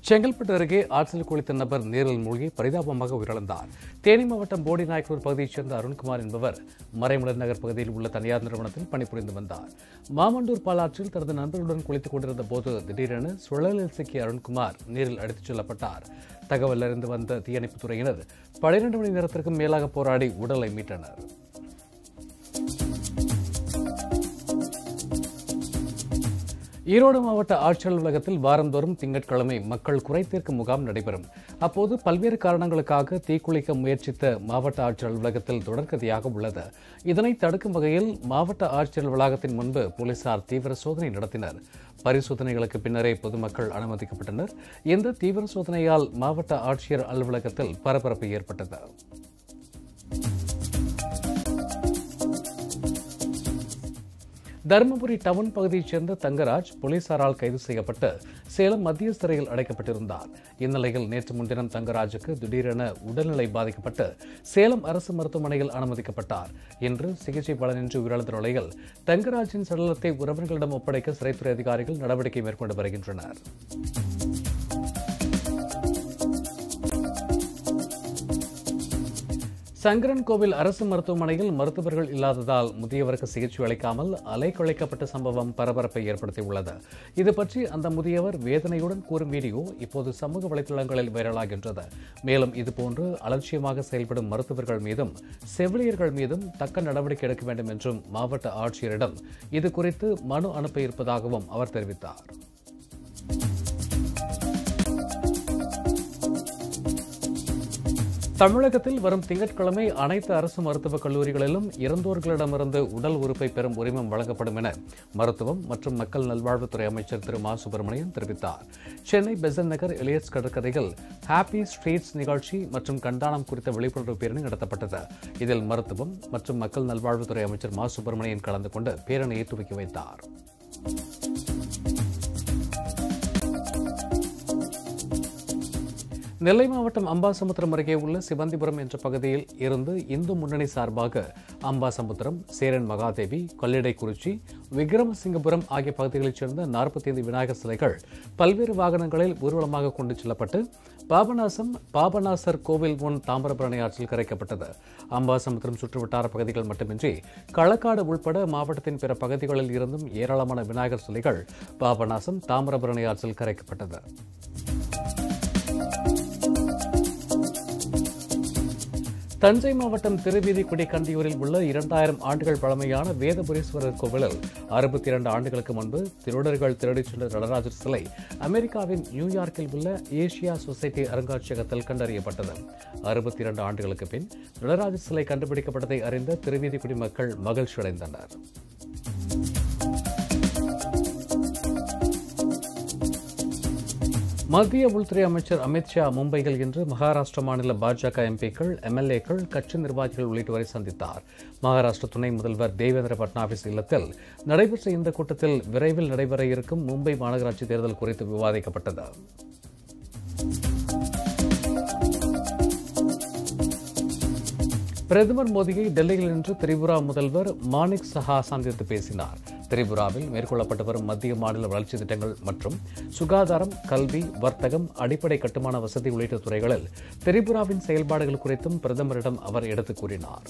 செங்கல்பட்டு அருகே ஆற்றில் குளித்த நபர் நீரில் மூழ்கி பரிதாபமாக உயிரிழந்தார் தேனி மாவட்டம் போடி நாயக்கனூர் பகுதியைச் சேர்ந்த அருண்குமார் என்பவர் மறைமலர் நகர் பகுதியில் உள்ள தனியார் நிறுவனத்தில் பணிபுரிந்து வந்தார் மாமண்டூர் பாலாற்றில் தனது நண்பர்களுடன் குளித்துக் கொண்டிருந்த போது திடீரென சுழலில் சிக்கிய அருண்குமார் நீரில் அடித்துச் செல்லப்பட்டார் தகவல் அறிந்து வந்த தீயணைப்புத் துறையினர் பனிரெண்டு மணி நேரத்திற்கும் மேலாக போராடி உடலை மீட்டனர் ஈரோடு மாவட்ட ஆட்சியர் அலுவலகத்தில் வாரந்தோறும் திங்கட்கிழமை மக்கள் குறை தீர்க்கும் முகாம் நடைபெறும் அப்போது பல்வேறு காரணங்களுக்காக தீக்குளிக்க முயற்சித்த மாவட்ட ஆட்சியர் அலுவலகத்தில் தொடர்கதையாக உள்ளது இதனை தடுக்கும் வகையில் மாவட்ட ஆட்சியர் வளாகத்தின் முன்பு போலீசார் தீவிர சோதனை நடத்தினர் பரிசோதனைகளுக்கு பின்னரே பொதுமக்கள் அனுமதிக்கப்பட்டனர் இந்த தீவிர சோதனையால் மாவட்ட ஆட்சியர் அலுவலகத்தில் பரபரப்பு ஏற்பட்டது தருமபுரி டவுன் பகுதியைச் சேர்ந்த தங்கராஜ் போலீசாரால் கைது செய்யப்பட்டு சேலம் மத்திய சிறையில் அடைக்கப்பட்டிருந்தார் இந்நிலையில் நேற்று முன்தினம் தங்கராஜுக்கு திடீரென உடல்நிலை பாதிக்கப்பட்டு சேலம் அரசு மருத்துவமனையில் அனுமதிக்கப்பட்டார் இன்று சிகிச்சை பலனின்றி உயிரிழந்த நிலையில் தங்கராஜின் சடலத்தை உறவினர்களிடம் ஒப்படைக்க சிறைத்துறை அதிகாரிகள் நடவடிக்கை மேற்கொண்டு வருகின்றனர் சங்கரன் கோவில் அரசு மருத்துவமனையில் மருத்துவர்கள் இல்லாததால் முதியவருக்கு சிகிச்சை அளிக்காமல் அலைக்கழிக்கப்பட்ட சம்பவம் பரபரப்பை ஏற்படுத்தியுள்ளது இது பற்றி அந்த முதியவர் வேதனையுடன் கூறும் வீடியோ இப்போது சமூக வலைதளங்களில் வைரலாகின்றது மேலும் இதுபோன்று அலட்சியமாக செயல்படும் மருத்துவர்கள் மீதும் செவிலியர்கள் மீதும் தக்க நடவடிக்கை எடுக்க வேண்டும் என்றும் மாவட்ட ஆட்சியரிடம் இது குறித்து மனு அனுப்ப இருப்பதாகவும் அவர் தெரிவித்தார் தமிழகத்தில் வரும் திங்கட்கிழமை அனைத்து அரசு மருத்துவக் கல்லூரிகளிலும் இறந்தோர்களிடமிருந்து உடல் உறுப்பை பெறும் உரிமம் வழங்கப்படும் என மருத்துவம் மற்றும் மக்கள் நல்வாழ்வுத்துறை அமைச்சர் திரு மா சுப்பிரமணியன் தெரிவித்தார் சென்னை பெசன் நகர் எலியட்ஸ் கடற்கரையில் ஹாப்பி ஸ்ட்ரீட்ஸ் நிகழ்ச்சி மற்றும் கண்டானம் குறித்த விழிப்புணர்வு பேரணி நடத்தப்பட்டது இதில் மருத்துவம் மற்றும் மக்கள் நல்வாழ்வுத்துறை அமைச்சர் மா சுப்பிரமணியன் கலந்து கொண்டு பேரணியை துவக்கி வைத்தார் நெல்லை மாவட்டம் அம்பாசமுத்திரம் அருகே உள்ள சிவந்திபுரம் என்ற பகுதியில் இருந்து இந்து முன்னணி சார்பாக அம்பாசமுத்திரம் சேரன் மகாதேவி கொள்ளிடைக்குறிச்சி விக்ரமசிங்கபுரம் ஆகிய பகுதிகளைச் சேர்ந்த நாற்பத்தி ஐந்து விநாயகர் சிலைகள் பல்வேறு வாகனங்களில் ஊர்வலமாக கொண்டு செல்லப்பட்டு பாபநாசம் பாபநாசர் கோவில் முன் தாமிரபரணி ஆற்றில் கரைக்கப்பட்டது அம்பாசமுத்திரம் சுற்றுவட்டார பகுதிகள் மட்டுமின்றி களக்காடு உள்பட மாவட்டத்தின் பிற பகுதிகளில் இருந்தும் ஏராளமான விநாயகர் சிலைகள் பாபநாசம் தாமிரபரணி ஆற்றில் கரைக்கப்பட்டது தஞ்சை மாவட்டம் திருவீதிக்குடி கண்டியூரில் உள்ள இரண்டாயிரம் ஆண்டுகள் பழமையான வேதபுரீஸ்வரர் கோவிலில் அறுபத்தி இரண்டு ஆண்டுகளுக்கு முன்பு திருடர்கள் திருடிச் சென்ற நடராஜர் சிலை அமெரிக்காவின் நியூயார்க்கில் உள்ள ஏசியா சொசைட்டி அருங்காட்சியகத்தில் கண்டறியப்பட்டது அறுபத்தி இரண்டு ஆண்டுகளுக்கு பின் நடராஜர் சிலை கண்டுபிடிக்கப்பட்டதை அறிந்த திருவீதிக்குடி மக்கள் மகிழ்ச்சி அடைந்தனர் மத்திய உள்துறை அமைச்சர் அமித்ஷா மும்பையில் இன்று மகாராஷ்டிர மாநில பாஜக எம்பிக்கள் எம்எல்ஏக்கள் கட்சி நிர்வாகிகள் உள்ளிட்டோரை சந்தித்தார் மகாராஷ்டிர துணை முதல்வர் தேவேந்திர பட்னாவிஸ் இல்லத்தில் நடைபெற்ற இந்த கூட்டத்தில் விரைவில் நடைபெற இருக்கும் மும்பை மாநகராட்சி தேர்தல் குறித்து விவாதிக்கப்பட்டது பிரதமர் மோடியை டெல்லியில் இன்று திரிபுரா முதல்வர் மாணிக் சஹா சந்தித்து பேசினார் திரிபுராவில் மேற்கொள்ளப்பட்டு வரும் மத்திய மாநில வளர்ச்சி திட்டங்கள் மற்றும் சுகாதாரம் கல்வி வர்த்தகம் அடிப்படை கட்டுமான வசதி உள்ளிட்ட துறைகளில் திரிபுராவின் செயல்பாடுகள் குறித்தும் பிரதமரிடம் அவர் எடுத்துக் கூறினார்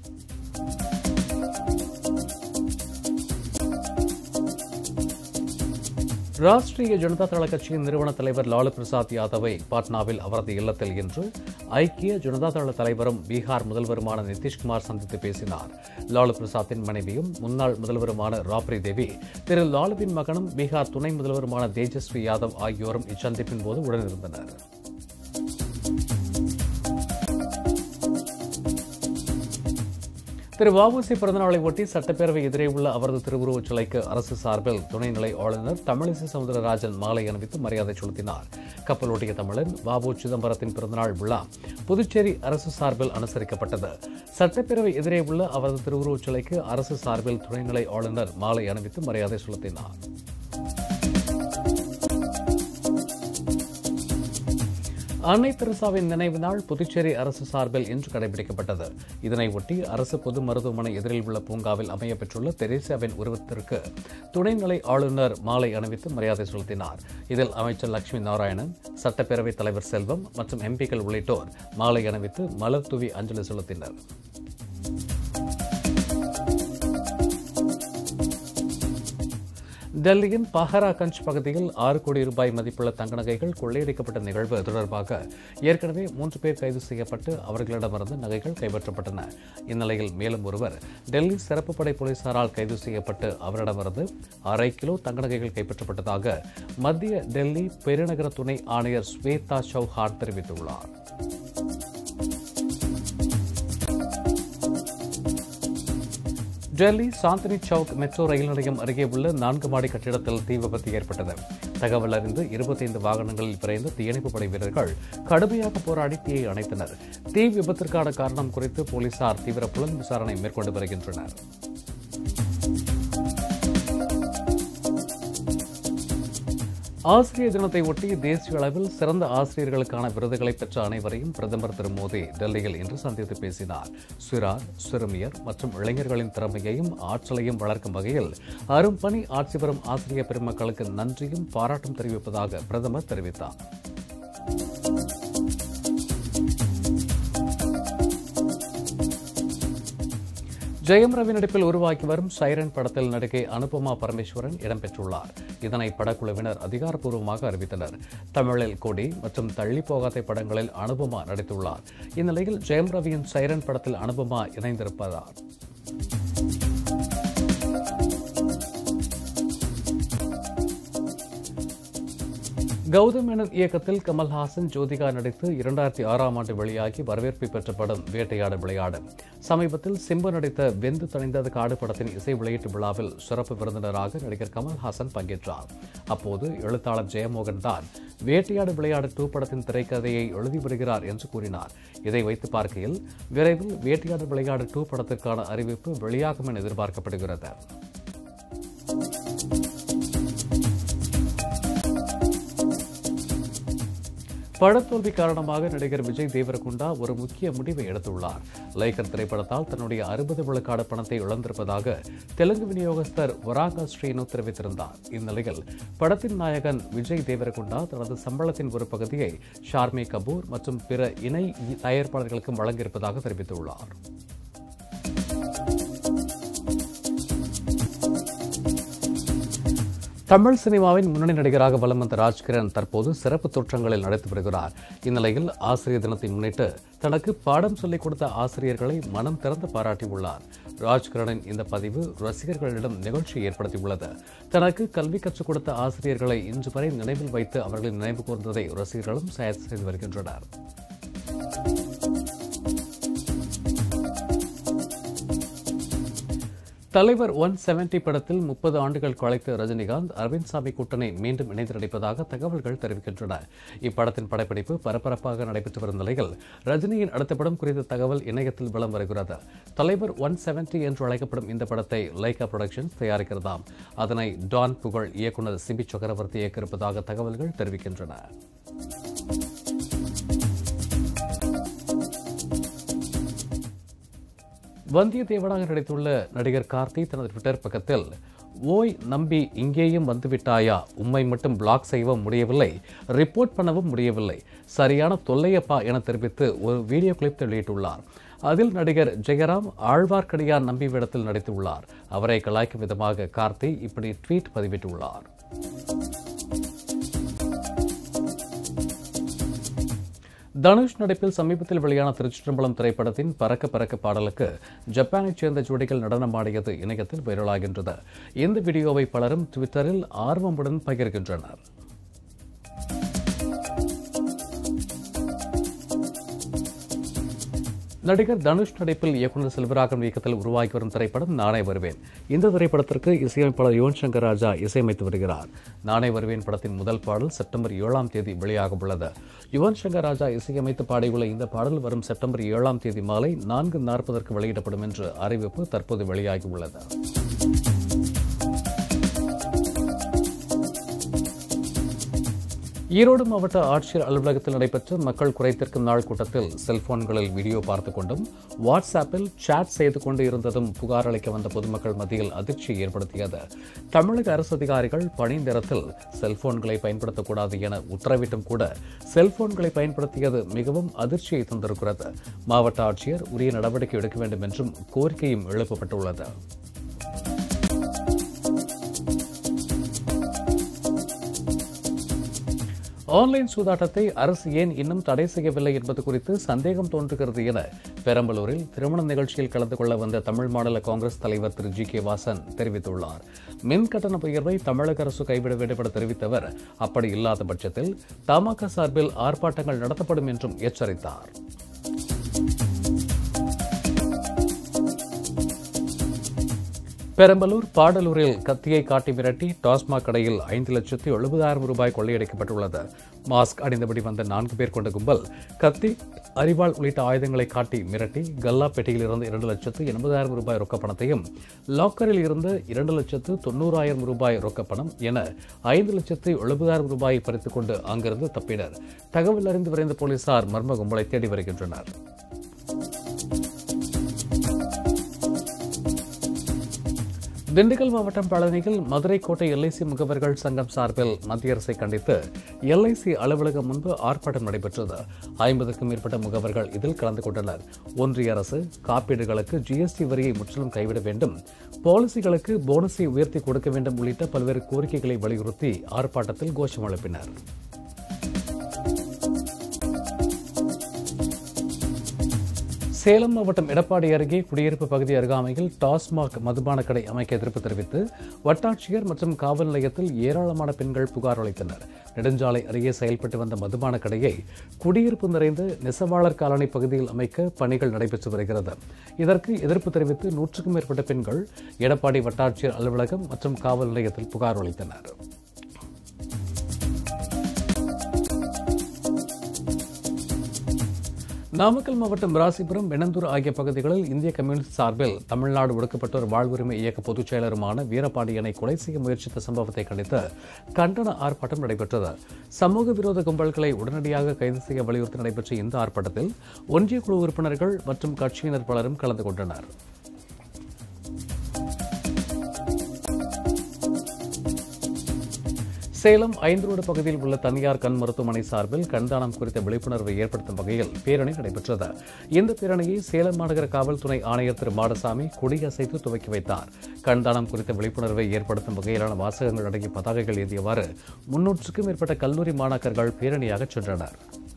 ராஷ்டிரிய ஜனதா தள கட்சியின் நிறுவன தலைவர் லாலு பிரசாத் யாதவை பாட்னாவில் அவரது இல்லத்தில் இன்று ஐக்கிய ஜனதா தள தலைவரும் பீகார் முதல்வருமான நிதிஷ்குமார் சந்தித்து பேசினார் லாலு பிரசாத்தின் மனைவியும் முன்னாள் முதல்வருமான ராப்ரி தேவி திரு லாலுவின் மகனும் பீகார் துணை முதல்வருமான தேஜஸ்வி யாதவ் ஆகியோரும் இச்சந்திப்பின் போது உடனிருந்தனர் திரு வஉசி பிறந்தநாளை ஒட்டி சட்டப்பேரவை எதிரே உள்ள அவரது திருவுருவச் சிலைக்கு அரசு சார்பில் துணைநிலை ஆளுநர் தமிழிசை சவுந்தரராஜன் மாலை அணிவித்து மரியாதை செலுத்தினார் கப்பலோட்டிய தமிழன் வஉ சிதம்பரத்தின் பிறந்தநாள் விழா புதுச்சேரி அரசு சார்பில் அனுசரிக்கப்பட்டது சட்டப்பேரவை எதிரே உள்ள அவரது திருவுருவச் சிலைக்கு அரசு சார்பில் துணைநிலை ஆளுநர் மாலை அணிவித்து மரியாதை செலுத்தினார் அன்னை தெரசாவின் நினைவு நாள் புதுச்சேரி அரசு சார்பில் இன்று கடைபிடிக்கப்பட்டது இதனை ஒட்டி அரசு பொது மருத்துவமனை எதிரில் உள்ள பூங்காவில் அமையப்பெற்றுள்ள தெரேசாவின் உருவத்திற்கு துணைநிலை ஆளுநர் மாலை அணிவித்து மரியாதை செலுத்தினார் இதில் அமைச்சர் லட்சுமி நாராயணன் சட்டப்பேரவைத் தலைவர் செல்வம் மற்றும் எம்பிக்கள் உள்ளிட்டோர் மாலை அணிவித்து மலர் தூவி அஞ்சலி செலுத்தினர் டெல்லியின் பஹராகஞ்ச் பகுதியில் ஆறு கோடி ரூபாய் மதிப்புள்ள தங்க நகைகள் கொள்ளையடிக்கப்பட்ட நிகழ்வு தொடர்பாக ஏற்கனவே மூன்று பேர் கைது செய்யப்பட்டு அவர்களிடமிருந்து நகைகள் கைப்பற்றப்பட்டன இந்நிலையில் மேலும் ஒருவர் டெல்லி சிறப்பு படை போலீசாரால் கைது செய்யப்பட்டு அவரிடமிருந்து அரை கிலோ தங்க நகைகள் கைப்பற்றப்பட்டதாக மத்திய டெல்லி பெருநகர துணை ஆணையர் ஸ்வேதா சௌஹான் தெரிவித்துள்ளார் டெல்லி சாந்தினி சவுக் மெட்ரோ ரயில் நிலையம் அருகே உள்ள நான்கு மாடி கட்டிடத்தில் தீ விபத்து ஏற்பட்டது தகவல் அறிந்து இருபத்தைந்து வாகனங்களில் விரைந்த தீயணைப்பு படை வீரர்கள் கடுமையாக போராடி தீயை அணைத்தனர் தீ விபத்திற்கான காரணம் குறித்து போலீசார் தீவிர புலன் விசாரணை மேற்கொண்டு வருகின்றனர் ஆசிரியர் தினத்தை ஒட்டி தேசிய அளவில் சிறந்த ஆசிரியர்களுக்கான விருதுகளை பெற்ற அனைவரையும் பிரதமர் திரு மோடி டெல்லியில் இன்று சந்தித்து பேசினார் சிறார் சிறுமியர் மற்றும் இளைஞர்களின் திறமையையும் ஆற்றலையும் வளர்க்கும் வகையில் அரும்பணி ஆட்சி வரும் ஆசிரியர் பெருமக்களுக்கு நன்றியும் பாராட்டும் தெரிவிப்பதாக பிரதமர் தெரிவித்தார் ஜெயம் ரவி நடிப்பில் உருவாக்கி வரும் சைரன் படத்தில் நடிகை அனுபமா பரமேஸ்வரன் இடம்பெற்றுள்ளார் இதனை படக்குழுவினர் அதிகாரப்பூர்வமாக அறிவித்தனர் தமிழில் கொடி மற்றும் தள்ளி போகாத படங்களில் அனுபமா நடித்துள்ளார் இந்நிலையில் ஜெயம் ரவியின் சைரன் படத்தில் அனுபமா இணைந்திருப்பதார் கௌதம் மேனன் இயக்கத்தில் கமல்ஹாசன் ஜோதிகா நடித்து இரண்டாயிரத்தி ஆறாம் ஆண்டு வெளியாகி வரவேற்பை பெற்ற படம் வேட்டையாடு விளையாடு சமீபத்தில் சிம்பு நடித்த வெந்து தணிந்தது காடு படத்தின் இசை வெளியீட்டு விழாவில் சிறப்பு விருந்தினராக நடிகர் கமல்ஹாசன் பங்கேற்றார் அப்போது எழுத்தாளர் ஜெயமோகன் தான் வேட்டையாடு விளையாடு டூ படத்தின் திரைக்கதையை எழுதி வருகிறார் என்று கூறினார் இதை வைத்து பார்க்கையில் விரைவில் வேட்டையாடு விளையாடு டூ படத்திற்கான அறிவிப்பு வெளியாகும் என எதிர்பார்க்கப்படுகிறது படத்தோல்வி காரணமாக நடிகர் விஜய் தேவரகுண்டா ஒரு முக்கிய முடிவை எடுத்துள்ளார் லைக்கர் திரைப்படத்தால் தன்னுடைய அறுபது விழுக்காடு பணத்தை இழந்திருப்பதாக தெலுங்கு விநியோகஸ்தர் வராகா ஸ்ரீனு தெரிவித்திருந்தார் இந்நிலையில் படத்தின் நாயகன் விஜய் தேவரகுண்டா தனது சம்பளத்தின் ஒரு பகுதியை ஷார்மி கபூர் மற்றும் பிற இணை தயாரிப்பாளர்களுக்கும் வழங்கியிருப்பதாக தெரிவித்துள்ளார் தமிழ் சினிமாவின் முன்னணி நடிகராக வலம் வந்த ராஜ்கிரண் தற்போது சிறப்பு தோற்றங்களில் நடித்து வருகிறார் இந்நிலையில் ஆசிரியர் தினத்தை முன்னிட்டு தனக்கு பாடம் சொல்லிக் கொடுத்த ஆசிரியர்களை மனம் திறந்து பாராட்டியுள்ளார் ராஜ்கிரணின் இந்த பதிவு ரசிகர்களிடம் நிகழ்ச்சியை ஏற்படுத்தியுள்ளது தனக்கு கல்வி கற்றுக் கொடுத்த ஆசிரியர்களை இன்று வரை நினைவில் வைத்து அவர்களின் நினைவு கூர்ந்ததை ரசிகர்களும் ஷேர் செய்து வருகின்றனர் தலைவர் ஒன் செவன்டி படத்தில் முப்பது ஆண்டுகள் களைத்த ரஜினிகாந்த் அரவிந்த் சாமி கூட்டணி மீண்டும் இணைந்து நடிப்பதாக தகவல்கள் தெரிவிக்கின்றன இப்படத்தின் படப்பிடிப்பு பரபரப்பாக நடைபெற்று வரும் நிலையில் ரஜினியின் அடுத்த படம் குறித்த தகவல் இணையத்தில் வலம் வருகிறது தலைவர் ஒன் செவன்டி என்று அழைக்கப்படும் இந்த படத்தை லைகா புரொடக்ஷன்ஸ் தயாரிக்கிறதாம் அதனை டான் புகழ் இயக்குனர் சிபி சக்கரவர்த்தி இயக்க இருப்பதாக தகவல்கள் தெரிவிக்கின்றன வந்தியத்தேவனாக நடித்துள்ள நடிகர் கார்த்தி தனது ட்விட்டர் பக்கத்தில் ஓய் நம்பி இங்கேயும் வந்துவிட்டாயா உம்மை மட்டும் பிளாக் செய்யவும் முடியவில்லை ரிப்போர்ட் பண்ணவும் முடியவில்லை சரியான தொல்லையப்பா என தெரிவித்து ஒரு வீடியோ கிளிப் வெளியிட்டுள்ளார் அதில் நடிகர் ஜெயராம் ஆழ்வார்க்கடியான் நம்பி வேடத்தில் நடித்துள்ளார் அவரை கலாய்க்கும் விதமாக கார்த்தி இப்படி ட்வீட் பதிவிட்டுள்ளார் தனுஷ் நடிப்பில் சமீபத்தில் வெளியான திருச்சிற்றம்பலம் திரைப்படத்தின் பறக்க பறக்க பாடலுக்கு ஜப்பானைச் சேர்ந்த ஜோடிகள் நடனமாடியது இணையத்தில் வைரலாகின்றது இந்த வீடியோவை பலரும் ட்விட்டரில் ஆர்வமுடன் பகிர்கின்றனர் நடிகர் தனுஷ் நடிப்பில் இயக்குநர் செல்வராகவன் இயக்கத்தில் உருவாகி வரும் திரைப்படம் நானே வருவேன் இந்த திரைப்படத்திற்கு இசையமைப்பாளர் யுவன் சங்கர் ராஜா இசையமைத்து வருகிறார் நானே வருவேன் படத்தின் முதல் பாடல் செப்டம்பர் ஏழாம் தேதி வெளியாக உள்ளது யுவன் சங்கர் ராஜா இசையமைத்து பாடியுள்ள இந்த பாடல் வரும் செப்டம்பர் ஏழாம் தேதி மாலை நான்கு நாற்பதற்கு வெளியிடப்படும் என்று அறிவிப்பு தற்போது வெளியாகியுள்ளது ஈரோடு மாவட்ட ஆட்சியர் அலுவலகத்தில் நடைபெற்ற மக்கள் குறைத்திருக்கும் நாள் கூட்டத்தில் செல்போன்களில் வீடியோ பார்த்துக் கொண்டும் வாட்ஸ்அப்பில் சாட் செய்து கொண்டு இருந்ததும் புகார் அளிக்க வந்த பொதுமக்கள் மத்தியில் அதிர்ச்சியை ஏற்படுத்தியது தமிழக அரசு அதிகாரிகள் பணி நேரத்தில் செல்போன்களை பயன்படுத்தக்கூடாது என உத்தரவிட்டும் கூட செல்போன்களை பயன்படுத்தியது மிகவும் அதிர்ச்சியை தந்திருக்கிறது மாவட்ட ஆட்சியர் உரிய நடவடிக்கை எடுக்க வேண்டும் என்றும் கோரிக்கையும் எழுப்பப்பட்டுள்ளது ஆன்லைன் சூதாட்டத்தை அரசு ஏன் இன்னும் தடை செய்யவில்லை என்பது குறித்து சந்தேகம் தோன்றுகிறது என பெரம்பலூரில் திருமண நிகழ்ச்சியில் கலந்து கொள்ள வந்த தமிழ் மாநில காங்கிரஸ் தலைவர் திரு ஜி கே வாசன் தெரிவித்துள்ளார் மின் கட்டண உயர்வை தமிழக அரசு கைவிட வேண்டும் என தெரிவித்தவர் அப்படி இல்லாத பட்சத்தில் தமாக சார்பில் ஆர்ப்பாட்டங்கள் நடத்தப்படும் என்றும் எச்சரித்தார் பெரம்பலூர் பாடலூரில் கத்தியை காட்டி மிரட்டி டாஸ்மாக் கடையில் ஐந்து லட்சத்தி எழுபதாயிரம் ரூபாய் கொள்ளையடிக்கப்பட்டுள்ளது மாஸ்க் அணிந்தபடி வந்த நான்கு பேர் கொண்ட கும்பல் கத்தி அரிவாள் உள்ளிட்ட ஆயுதங்களை காட்டி மிரட்டி கல்லா பெட்டியில் இருந்து இரண்டு லட்சத்து எண்பதாயிரம் ரூபாய் ரொக்கப்பணத்தையும் லாக்கரில் இருந்து இரண்டு லட்சத்து தொண்ணூறாயிரம் ரூபாய் ரொக்கப்பணம் என ஐந்து லட்சத்து எழுபதாயிரம் ரூபாயை பறித்துக் கொண்டு அங்கிருந்து தப்பினர் தகவல் அறிந்து விரைந்த போலீசார் மர்ம கும்பலை தேடி வருகின்றனர் திண்டுக்கல் மாவட்டம் பழனியில் மதுரை கோட்டை எல்ஐசி முகவர்கள் சங்கம் சார்பில் மத்திய அரசை கண்டித்து எல்ஐசி அலுவலகம் முன்பு ஆர்ப்பாட்டம் நடைபெற்றது ஐம்பதுக்கும் மேற்பட்ட முகவர்கள் இதில் கலந்து கொண்டனர் ஒன்றிய அரசு காப்பீடுகளுக்கு ஜிஎஸ்டி வரியை முற்றிலும் கைவிட வேண்டும் பாலிசிகளுக்கு போனஸை உயர்த்தி கொடுக்க வேண்டும் உள்ளிட்ட பல்வேறு கோரிக்கைகளை வலியுறுத்தி ஆர்ப்பாட்டத்தில் கோஷம் எழுப்பினர் சேலம் மாவட்டம் எடப்பாடி அருகே குடியிருப்பு பகுதி அருகாமையில் டாஸ்மாக் மதுபான கடை அமைக்க எதிர்ப்பு தெரிவித்து வட்டாட்சியர் மற்றும் காவல் நிலையத்தில் ஏராளமான பெண்கள் புகார் அளித்தனர் நெடுஞ்சாலை அருகே செயல்பட்டு வந்த மதுபான கடையை குடியிருப்பு நிறைந்த நெசவாளர் காலனி பகுதியில் அமைக்க பணிகள் நடைபெற்று வருகிறது இதற்கு எதிர்ப்பு தெரிவித்து நூற்றுக்கும் மேற்பட்ட பெண்கள் எடப்பாடி வட்டாட்சியர் அலுவலகம் மற்றும் காவல் நிலையத்தில் புகார் அளித்தனர் நாமக்கல் மாவட்டம் ராசிபுரம் வெண்ணந்தூர் ஆகிய பகுதிகளில் இந்திய கம்யூனிஸ்ட் சார்பில் தமிழ்நாடு ஒடுக்கப்பட்டோர் வாழ்வுரிமை இயக்க பொதுச் செயலருமான வீரபாண்டியனை கொலை செய்ய முயற்சித்த சம்பவத்தை கண்டித்து கண்டன ஆர்ப்பாட்டம் நடைபெற்றது சமூக விரோத கும்பல்களை உடனடியாக கைது செய்ய வலியுறுத்தி நடைபெற்ற இந்த ஆர்ப்பாட்டத்தில் ஒன்றிய குழு உறுப்பினர்கள் மற்றும் கட்சியினர் பலரும் கலந்து கொண்டனர் சேலம் ஐந்தரோடு பகுதியில் உள்ள தனியார் கண் மருத்துவமனை சார்பில் கண்தானம் குறித்த விழிப்புணர்வை ஏற்படுத்தும் வகையில் பேரணி நடைபெற்றது இந்த பேரணியை சேலம் மாநகர காவல்துறை ஆணையர் திரு மாடசாமி கொடியசைத்து துவக்கி வைத்தார் கண்தானம் குறித்த விழிப்புணர்வை ஏற்படுத்தும் வகையிலான வாசகங்கள் அடங்கிய பதாகைகள் ஏந்தியவாறு முன்னூற்றுக்கும் மேற்பட்ட கல்லூரி மாணாக்கர்கள் பேரணியாக சென்றனர்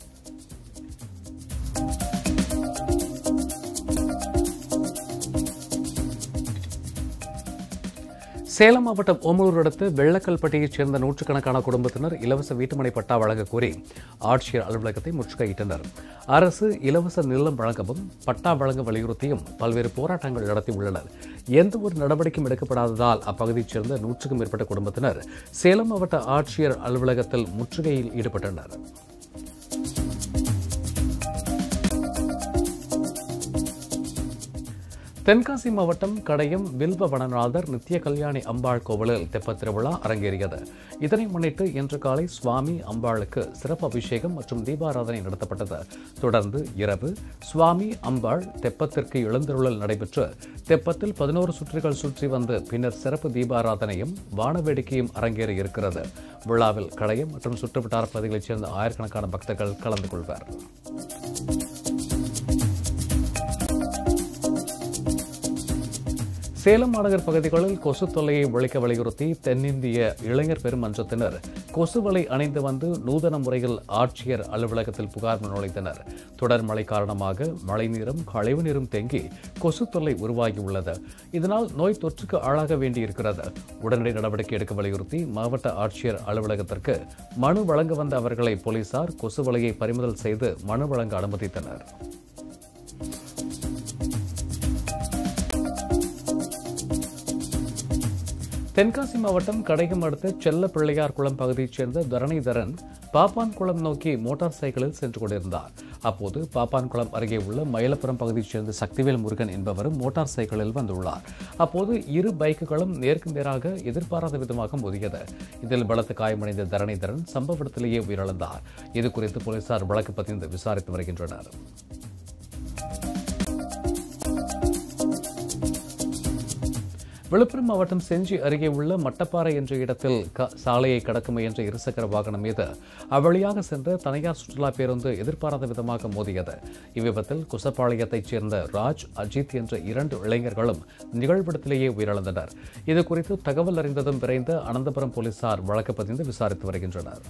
சேலம் மாவட்டம் ஓமலூர் அடுத்து வெள்ளக்கல்பட்டியைச் சேர்ந்த நூற்றுக்கணக்கான குடும்பத்தினர் இலவச வீட்டுமனை பட்டா வழங்க கோரி ஆட்சியர் அலுவலகத்தை முற்றுகையிட்டனர் அரசு இலவச நிலம் வழங்கவும் பட்டா வழங்க வலியுறுத்தியும் பல்வேறு போராட்டங்கள் நடத்தியுள்ளனர் எந்த ஒரு நடவடிக்கையும் எடுக்கப்படாததால் அப்பகுதியைச் சேர்ந்த நூற்றுக்கும் மேற்பட்ட குடும்பத்தினர் சேலம் மாவட்ட ஆட்சியர் அலுவலகத்தில் முற்றுகையில் ஈடுபட்டனர் தென்காசி மாவட்டம் கடையம் வில்வ வனநாதர் நித்திய கல்யாணி அம்பாள் கோவிலில் தெப்பத் திருவிழா அரங்கேறியது இதனை முன்னிட்டு இன்று காலை சுவாமி அம்பாளுக்கு சிறப்பு அபிஷேகம் மற்றும் தீபாராதனை நடத்தப்பட்டது தொடர்ந்து இரவு சுவாமி அம்பாள் தெப்பத்திற்கு எழுந்தருளல் நடைபெற்று தெப்பத்தில் பதினோரு சுற்றுகள் சுற்றி வந்து பின்னர் சிறப்பு தீபாராதனையும் வானவேடிக்கையும் அரங்கேறி இருக்கிறது விழாவில் கடையம் மற்றும் சுற்றுவட்டார பகுதிகளைச் சேர்ந்த ஆயிரக்கணக்கான பக்தர்கள் கலந்து கொள்வர் சேலம் மாநகர் பகுதிகளில் கொசு தொல்லையை ஒழிக்க வலியுறுத்தி தென்னிந்திய இளைஞர் பெருமன்றத்தினர் கொசுவலை அணிந்து வந்து நூதன முறையில் ஆட்சியர் அலுவலகத்தில் புகார் மனு அளித்தனர் தொடர் மழை காரணமாக மழைநீரும் கழிவுநீரும் தேங்கி கொசு தொல்லை உருவாகியுள்ளது இதனால் நோய் தொற்றுக்கு ஆளாக வேண்டியிருக்கிறது உடனடி நடவடிக்கை எடுக்க வலியுறுத்தி மாவட்ட ஆட்சியர் அலுவலகத்திற்கு மனு வழங்க வந்த அவர்களை போலீசார் கொசுவலையை பறிமுதல் செய்து மனு வழங்க அனுமதித்தனர் தென்காசி மாவட்டம் கடையம் அடுத்த செல்ல பிள்ளையார் குளம் பகுதியைச் சேர்ந்த தரணிதரன் பாப்பான் குளம் நோக்கி மோட்டார் சைக்கிளில் சென்று கொண்டிருந்தார் அப்போது பாப்பான் குளம் அருகே உள்ள மயிலப்புரம் பகுதியைச் சேர்ந்த சக்திவேல் முருகன் என்பவரும் மோட்டார் சைக்கிளில் வந்துள்ளார் அப்போது இரு பைக்குகளும் நேருக்கு நேராக எதிர்பாராத விதமாக மோதியது இதில் பலத்த காயமடைந்த தரணிதரன் சம்பவ இடத்திலேயே உயிரிழந்தார் இது குறித்து போலீசார் வழக்கு பதிந்து விசாரித்து வருகின்றனர் விழுப்புரம் மாவட்டம் செஞ்சி அருகே உள்ள மட்டப்பாறை என்ற இடத்தில் க- சாலையை கடக்க முயன்ற இருசக்கர வாகனம் மீது அவ்வழியாக சென்ற தனியார் சுற்றுலா பேருந்து எதிர்பாராத விதமாக மோதியது இவ்விபத்தில் குசப்பாளையத்தைச் சேர்ந்த ராஜ் அஜித் என்ற இரண்டு இளைஞர்களும் நிகழ்விடத்திலேயே உயிரிழந்தனர் இது குறித்து தகவல் அறிந்ததும் விரைந்த அனந்தபுரம் போலீசார் வழக்கு பதிந்து விசாரித்து வருகின்றனர்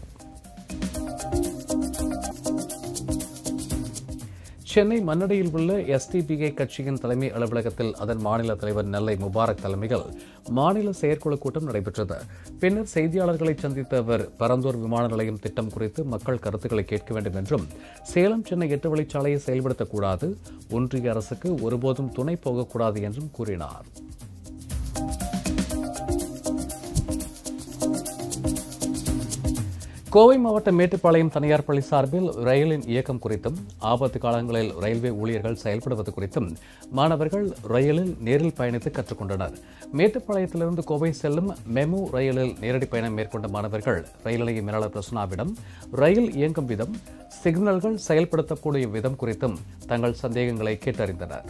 சென்னை மன்னடியில் உள்ள எஸ்டிபிஐ கட்சியின் தலைமை அலுவலகத்தில் அதன் மாநில தலைவர் நெல்லை முபாரக் தலைமையில் மாநில செயற்குழு கூட்டம் நடைபெற்றது பின்னர் செய்தியாளர்களை சந்தித்த அவர் பரந்தூர் விமான நிலையம் திட்டம் குறித்து மக்கள் கருத்துக்களை கேட்க வேண்டும் என்றும் சேலம் சென்னை எட்டு வழிச்சாலையை செயல்படுத்தக்கூடாது ஒன்றிய அரசுக்கு ஒருபோதும் துணை போகக்கூடாது என்றும் கூறினார் கோவை மாவட்ட மேட்டுப்பாளையம் தனியார் பள்ளி சார்பில் ரயிலின் இயக்கம் குறித்தும் ஆபத்து காலங்களில் ரயில்வே ஊழியர்கள் செயல்படுவது குறித்தும் மாணவர்கள் ரயிலில் நேரில் பயணித்து கற்றுக்கொண்டனர் மேட்டுப்பாளையத்திலிருந்து கோவை செல்லும் மெமு ரயிலில் நேரடி பயணம் மேற்கொண்ட மாணவர்கள் ரயில் நிலைய மேலாளர் பிரசனாவிடம் ரயில் இயங்கும் விதம் சிக்னல்கள் செயல்படுத்தக்கூடிய விதம் குறித்தும் தங்கள் சந்தேகங்களை கேட்டறிந்தனர்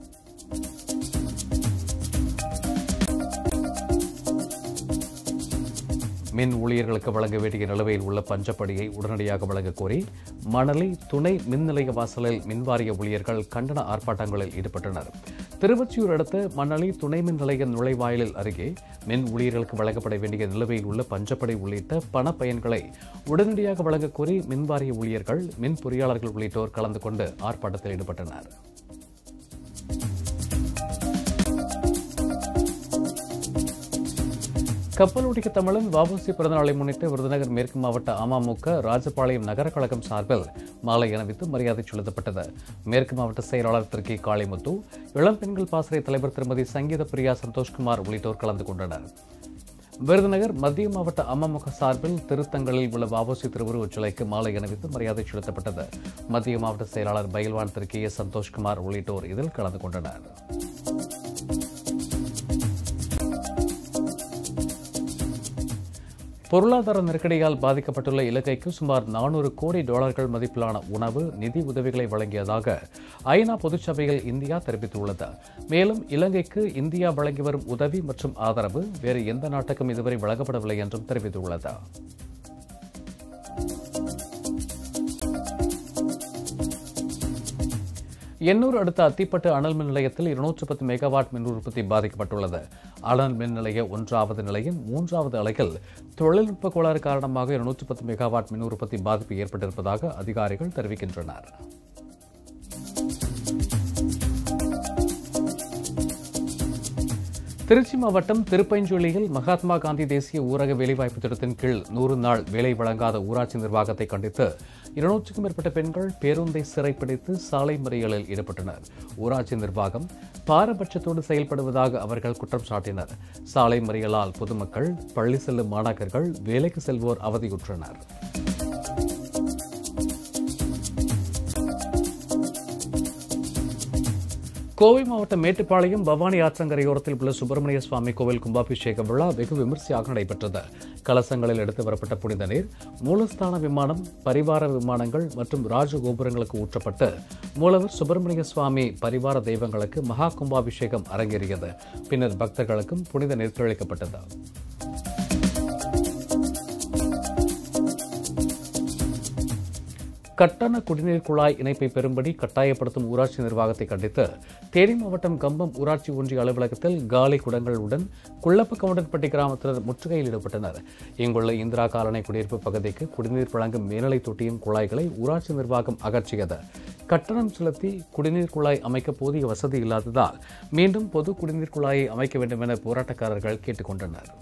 மின் ஊழியர்களுக்கு வழங்க வேண்டிய நிலுவையில் உள்ள பஞ்சப்படியை உடனடியாக வழங்க கோரி மணலி துணை மின் நிலைய வாசலில் மின்வாரிய ஊழியர்கள் கண்டன ஆர்ப்பாட்டங்களில் ஈடுபட்டனர் திருவொற்றியூர் அடுத்த மணலி துணை மின் நிலைய நுழைவாயிலில் அருகே மின் ஊழியர்களுக்கு வழங்கப்பட வேண்டிய நிலுவையில் உள்ள பஞ்சப்படை உள்ளிட்ட பண பயன்களை உடனடியாக வழங்க கோரி மின்வாரிய ஊழியர்கள் மின் பொறியாளர்கள் உள்ளிட்டோர் கலந்து கொண்டு ஆர்ப்பாட்டத்தில் ஈடுபட்டனர் கப்பலோட்டிய தமிழன் வஉசி பிறந்தநாளை முன்னிட்டு விருதுநகர் மேற்கு மாவட்ட அமமுக ராஜபாளையம் நகர கழகம் சார்பில் மாலை அணிவித்து மரியாதை செலுத்தப்பட்டது மேற்கு மாவட்ட செயலாளர் திரு கே காளிமுத்து இளம் பெண்கள் பாசறை தலைவர் திருமதி சங்கீத பிரியா சந்தோஷ்குமார் உள்ளிட்டோர் கலந்து கொண்டனர் விருதுநகர் மத்திய மாவட்ட அமமுக சார்பில் திருத்தங்களில் உள்ள வஉசி திருவுருவச் சிலைக்கு மாலை அணிவித்து மரியாதை செலுத்தப்பட்டது மத்திய மாவட்ட செயலாளர் பயில்வான் திரு கே எஸ் சந்தோஷ்குமார் உள்ளிட்டோர் இதில் கலந்து கொண்டனர் பொருளாதார நெருக்கடியால் பாதிக்கப்பட்டுள்ள இலங்கைக்கு சுமார் நானூறு கோடி டாலர்கள் மதிப்பிலான உணவு நிதி உதவிகளை வழங்கியதாக ஐநா பொதுச்சபையில் இந்தியா தெரிவித்துள்ளது மேலும் இலங்கைக்கு இந்தியா வழங்கி வரும் உதவி மற்றும் ஆதரவு வேறு எந்த நாட்டுக்கும் இதுவரை வழங்கப்படவில்லை என்றும் தெரிவித்துள்ளது எண்ணூர் அடுத்த அத்திப்பட்டு அனல் மின் நிலையத்தில் இருநூற்று பத்து மெகாவாட் மின் உற்பத்தி பாதிக்கப்பட்டுள்ளது அனல் மின் நிலைய ஒன்றாவது நிலையின் மூன்றாவது அலையில் தொழில்நுட்ப கோளாறு காரணமாக இருநூற்று பத்து மெகாவாட் மின் உற்பத்தி பாதிப்பு ஏற்பட்டிருப்பதாக அதிகாரிகள் தெரிவிக்கின்றனர் திருச்சி மாவட்டம் திருப்பைஞ்சொல்லியில் மகாத்மா காந்தி தேசிய ஊரக வேலைவாய்ப்பு திட்டத்தின் கீழ் நூறு நாள் வேலை வழங்காத ஊராட்சி நிர்வாகத்தை கண்டித்து இருநூற்றுக்கும் மேற்பட்ட பெண்கள் பேருந்தை சிறைப்பிடித்து சாலை மறியலில் ஈடுபட்டனர் ஊராட்சி நிர்வாகம் பாரபட்சத்தோடு செயல்படுவதாக அவர்கள் குற்றம் சாட்டினர் சாலை மறியலால் பொதுமக்கள் பள்ளி செல்லும் மாணாக்கர்கள் வேலைக்கு செல்வோர் அவதியுற்றனர் கோவை மாவட்டம் மேட்டுப்பாளையம் பவானி ஆற்றங்கரையோரத்தில் உள்ள சுப்பிரமணிய சுவாமி கோவில் கும்பாபிஷேக விழா வெகு விமர்சையாக நடைபெற்றது கலசங்களில் எடுத்து வரப்பட்ட புனித நீர் மூலஸ்தான விமானம் பரிவார விமானங்கள் மற்றும் ராஜகோபுரங்களுக்கு ஊற்றப்பட்டு மூலவர் சுப்பிரமணிய சுவாமி பரிவார தெய்வங்களுக்கு மகா கும்பாபிஷேகம் அரங்கேறியது பின்னர் பக்தர்களுக்கும் புனித நீர் தெளிக்கப்பட்டது கட்டண குடிநீர் குழாய் இணைப்பை பெறும்படி கட்டாயப்படுத்தும் ஊராட்சி நிர்வாகத்தை கண்டித்து தேனி மாவட்டம் கம்பம் ஊராட்சி ஒன்றிய அலுவலகத்தில் காலி குடங்களுடன் குள்ளப்ப கவுண்டன்பட்டி கிராமத்தினர் முற்றுகையில் ஈடுபட்டனர் இங்குள்ள இந்திரா காலனி குடியிருப்பு பகுதிக்கு குடிநீர் வழங்கும் மேல்நிலை தொட்டியின் குழாய்களை ஊராட்சி நிர்வாகம் அகற்றியது கட்டணம் செலுத்தி குடிநீர் குழாய் அமைக்க போதிய வசதி இல்லாததால் மீண்டும் பொது குடிநீர் குழாயை அமைக்க வேண்டும் என போராட்டக்காரர்கள் கேட்டுக்கொண்டனர்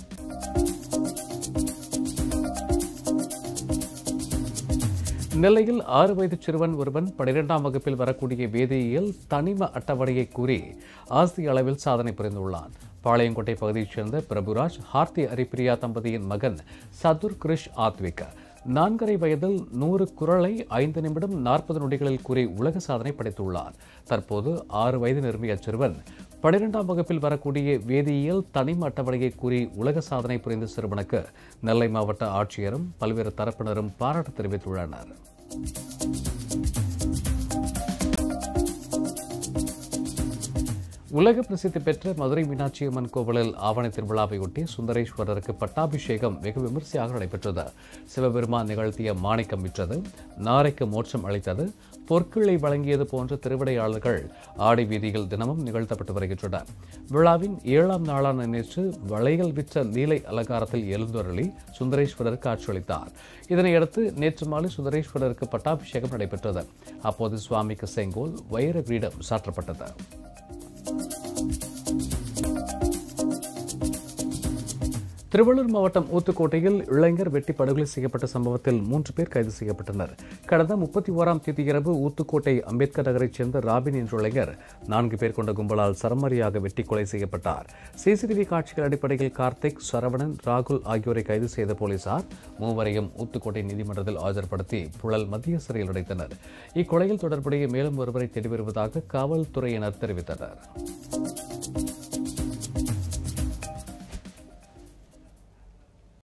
நெல்லையில் ஆறு வயது சிறுவன் ஒருவன் பனிரெண்டாம் வகுப்பில் வரக்கூடிய வேதியியல் தனிம அட்டவணையை கூறி ஆசிய அளவில் சாதனை புரிந்துள்ளான் பாளையங்கோட்டை பகுதியைச் சேர்ந்த பிரபுராஜ் ஹார்த்தி ஹரிப்பிரியா தம்பதியின் மகன் சதுர் கிரிஷ் ஆத்விக் நான்கரை வயதில் நூறு குரலை ஐந்து நிமிடம் நாற்பது நொடிகளில் கூறி உலக சாதனை படைத்துள்ளார் தற்போது ஆறு வயது நிரம்பிய சிறுவன் பனிரெண்டாம் வகுப்பில் வரக்கூடிய வேதியியல் தனிம அட்டவணையை கூறி உலக சாதனை புரிந்த சிறுவனுக்கு நெல்லை மாவட்ட ஆட்சியரும் பல்வேறு தரப்பினரும் பாராட்டு தெரிவித்துள்ளனர் உலக பிரசித்தி பெற்ற மதுரை மீனாட்சி அம்மன் கோவிலில் ஆவணி திருவிழாவையொட்டி சுந்தரேஸ்வரருக்கு பட்டாபிஷேகம் வெகு விமர்சையாக நடைபெற்றது சிவபெருமான் நிகழ்த்திய மாணிக்கம் விற்றது நாரைக்கு மோட்சம் அளித்தது பொற்கிளை வழங்கியது போன்ற திருவிடையாளர்கள் ஆடி வீதியில் தினமும் நிகழ்த்தப்பட்டு வருகின்றன விழாவின் ஏழாம் நாளான நேற்று வளையல் விற்ற நீலை அலங்காரத்தில் எழுந்தொருளி சுந்தரேஸ்வரர் காட்சியளித்தார் இதனையடுத்து நேற்று மாலை சுந்தரேஸ்வரருக்கு பட்டாபிஷேகம் நடைபெற்றது அப்போது சுவாமிக்கு செங்கோல் வைர கிரீடம் சாற்றப்பட்டது திருவள்ளூர் மாவட்டம் ஊத்துக்கோட்டையில் இளைஞர் வெட்டி படுகொலை செய்யப்பட்ட சம்பவத்தில் மூன்று பேர் கைது செய்யப்பட்டனர் கடந்த முப்பத்தி ஓராம் தேதி இரவு ஊத்துக்கோட்டை அம்பேத்கர் நகரைச் சேர்ந்த ராபின் என்ற இளைஞர் நான்கு பேர் கொண்ட கும்பலால் சரமாரியாக வெட்டி கொலை செய்யப்பட்டார் சிசிடிவி காட்சிகள் அடிப்படையில் கார்த்திக் சரவணன் ராகுல் ஆகியோரை கைது செய்த போலீசார் மூவரையும் ஊத்துக்கோட்டை நீதிமன்றத்தில் ஆஜர்படுத்தி புழல் மத்திய சிறையில் அடைத்தனர் இக்கொலையில் தொடர்புடைய மேலும் ஒருவரை தேடி வருவதாக காவல்துறையினர் தெரிவித்தனர்